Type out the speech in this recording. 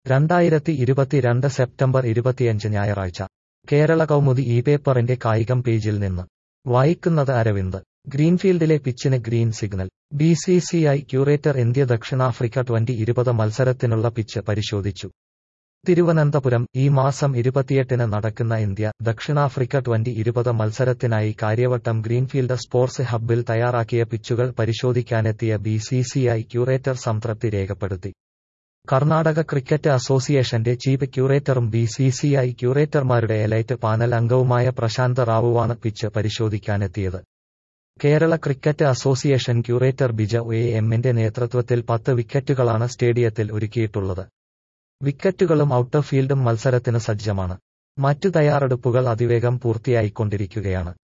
രണ്ടായിരത്തി ഇരുപത്തിരണ്ട് സെപ്റ്റംബർ ഇരുപത്തിയഞ്ച് ഞായറാഴ്ച കേരള കൗമുദി ഈ പേപ്പറിന്റെ കായികം പേജിൽ നിന്ന് വായിക്കുന്നത് അരവിന്ദ് ഗ്രീൻഫീൽഡിലെ പിച്ചിന് green signal B C C I curator India ദക്ഷിണാഫ്രിക്ക ട്വന്റി ഇരുപത് മത്സരത്തിനുള്ള പിച്ച് പരിശോധിച്ചു തിരുവനന്തപുരം ഈ മാസം ഇരുപത്തിയെട്ടിന് നടക്കുന്ന ഇന്ത്യ ദക്ഷിണാഫ്രിക്ക ട്വന്റി ഇരുപത് മത്സരത്തിനായി കാര്യവട്ടം ഗ്രീൻഫീൽഡ് സ്പോർട്സ് ഹബ്ബിൽ തയ്യാറാക്കിയ പിച്ചുകൾ പരിശോധിക്കാനെത്തിയ B C C I curator സംതൃപ്തി രേഖപ്പെടുത്തി കർണാടക ക്രിക്കറ്റ് അസോസിയേഷന്റെ ചീഫ് ക്യൂറേറ്ററും ബി സി സി ഐ ക്യൂറേറ്റർമാരുടെ എലൈറ്റ് പാനൽ അംഗവുമായ പ്രശാന്ത് റാവുവാണ് പിച്ച് പരിശോധിക്കാനെത്തിയത് കേരള ക്രിക്കറ്റ് അസോസിയേഷൻ ക്യൂറേറ്റർ ബിജ എ എമ്മിന്റെ നേതൃത്വത്തിൽ പത്ത് വിക്കറ്റുകളാണ് സ്റ്റേഡിയത്തിൽ ഒരുക്കിയിട്ടുള്ളത് വിക്കറ്റുകളും ഔട്ട് ഫീൽഡും മത്സരത്തിന് സജ്ജമാണ് മറ്റു തയ്യാറെടുപ്പുകൾ അതിവേഗം പൂർത്തിയായിക്കൊണ്ടിരിക്കുകയാണ്